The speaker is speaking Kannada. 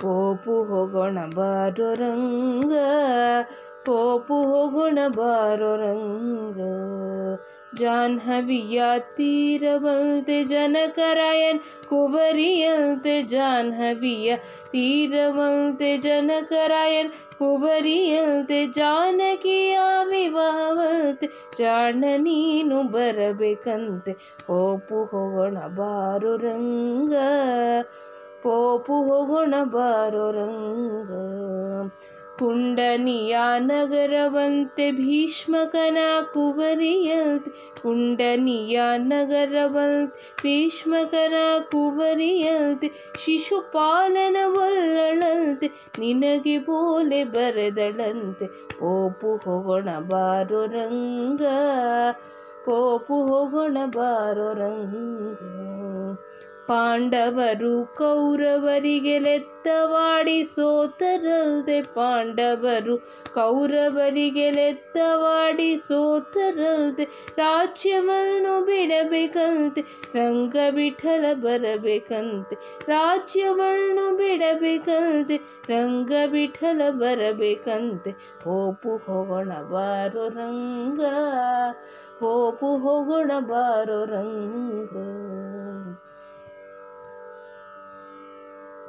ಪೋಪು ಹೋಗೋಣ ಬಾರೋ ರಂಗ ಪೋಪು ಹೋಗೋಣ ಬಾರೋ ರಂಗ ಜಾಹ್ನವಿಯ ತೀರವಂತೆ ಜನಕರಾಯನ್ ಕುವರಿಯಂತೆ ಜಾಹ್ನವಿಯ ತೀರವಂತೆ ಜನಕರಾಯನ್ ಕುವರಿಯಂತೆ ಜಾನಕಿಯ ವಿವಾಹವಂತೆ ಜಾಣ ನೀನು ಬರಬೇಕಂತೆ ಪೋಪು ಹೋಗೋಣ ಬಾರೋ ರಂಗ ಪೋಪು ಹೋಗೋಣ ಬಾರೋ ರಂಗ ಕುಂಡನಿಯ ನಗರವಂತೆ ಭೀಷ್ಮಕನ ಕುವರಿಯಂತೆ ಕುಂಡನಿಯ ನಗರವಂತೆ ಭೀಷ್ಮಕನ ಕುವರಿಯಂತೆ ಶಿಶುಪಾಲನ ಒಲ್ಲಳಂತೆ ನಿನಗೆ ಬೋಲೆ ಬರೆದಳಂತೆ ಪೋಪು ಹೋಗೋಣ ಬಾರೋ ರಂಗ ಪೋಪು ಹೋಗೋಣ ಬಾರೋ ರಂಗ ಪಾಂಡವರು ಕೌರವರಿಗೆ ಲೆತ್ತವಾಡಿ ಸೋತರಲ್ದೆ ಪಾಂಡವರು ಕೌರವರಿಗೆ ಲೆತ್ತವಾಡಿ ಸೋತರಲ್ದೆ ರಾಜ್ಯವನ್ನು ಬಿಡಬೇಕಂತೆ ರಂಗ ವಿಠಲ ಬರಬೇಕಂತೆ ರಾಜ್ಯವನ್ನು ಬಿಡಬೇಕಂತೆ ರಂಗ ವಿಠಲ ಬರಬೇಕಂತೆ ಹೋಪು ಹೋಗೋಣ ಬಾರೋ ರಂಗ ಹೋಪು ಹೋಗೋಣ ಬಾರೋ ರಂಗ